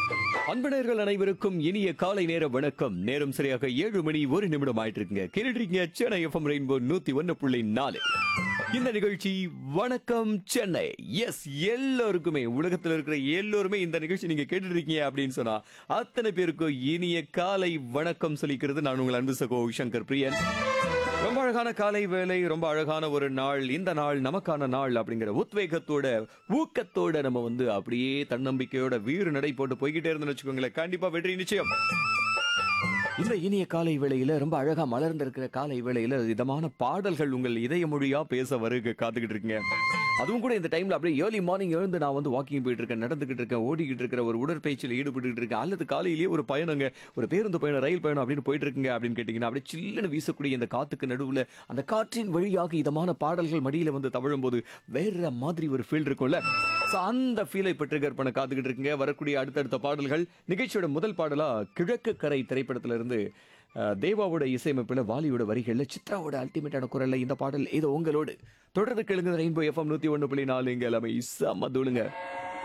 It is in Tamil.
அன்பனர்கள் அனைவருக்கும் இனிய காலை நேர வணக்கம் நேரம் சரியாக ஏழு மணி ஒரு நிமிடம் ஆயிட்டு இருக்குங்க கேட்டுருக்கீங்க சென்னை எஃப்எம் ரெயின்போ நூத்தி ஒன்னு புள்ளி நாலு இந்த நிகழ்ச்சி வணக்கம் சென்னை எஸ் எல்லாருக்குமே உலகத்துல இருக்கிற எல்லோருமே இந்த நிகழ்ச்சி நீங்க கேட்டுட்டு இருக்கீங்க அப்படின்னு சொன்னா அத்தனை பேருக்கும் இனிய காலை வணக்கம் சொல்லிக்கிறது நான் உங்கள் அன்பு சகோ சங்கர் பிரியன் ரொம்ப அழகான காலை வேலை ரொம்ப அழகான ஒரு நாள் இந்த நாள் நமக்கான நாள் அப்படிங்கிற உத்வேகத்தோட ஊக்கத்தோட நம்ம வந்து அப்படியே தன்னம்பிக்கையோட வீறு நடை போட்டு போய்கிட்டே இருந்தோம்னு வச்சுக்கோங்களேன் கண்டிப்பா வெற்றி நிச்சயம் இந்த இனிய காலை வேளையில ரொம்ப அழகா மலர்ந்திருக்கிற காலை வேளையில இதமான பாடல்கள் உங்கள் இதய மொழியா பேச வருக காத்துக்கிட்டு இருக்கீங்க அதுவும் கூட இந்த டைம்ல அப்படியே ஏர்லி மார்னிங் எழுந்து நான் வந்து வாக்கிங் போயிட்டு இருக்கேன் நடந்துகிட்டு இருக்கேன் ஓடிக்கிட்டு இருக்கிற ஒரு உடற்பயிற்சியில் ஈடுபட்டு இருக்கேன் அல்லது காலையிலேயே ஒரு பயணங்க ஒரு பேருந்து பயணம் ரயில் பயணம் அப்படின்னு போயிட்டு இருக்குங்க அப்படின்னு கேட்டீங்கன்னா அப்படியே சில்லுன்னு வீசக்கூடிய இந்த காத்துக்கு நடுவுல அந்த காற்றின் வழியாக இதமான பாடல்கள் மடியில வந்து தவழும் போது வேற மாதிரி ஒரு ஃபீல் இருக்கும்ல So, அந்த ஃபீலை இப்ப ட்ரிகர் பண்ண காத்துக்கிட்டு இருக்குங்க வரக்கூடிய அடுத்தடுத்த பாடல்கள் நிகழ்ச்சியோட முதல் பாடலா கிழக்கு கரை திரைப்படத்துல இருந்து அஹ், தேவாவோட இசையமைப்புல வாலியோட வரிகள்ல சித்ராவோட அல்டிமேட்டான குரல்ல இந்த பாடல் ஏதோ உங்களோடு தொடர்ந்து கேளுங்க ரெயின்போ எஃப்எம் நூத்தி ஒண்ணு புள்ளி நாலு இங்க எல்லாமே செம்ம தூளுங்க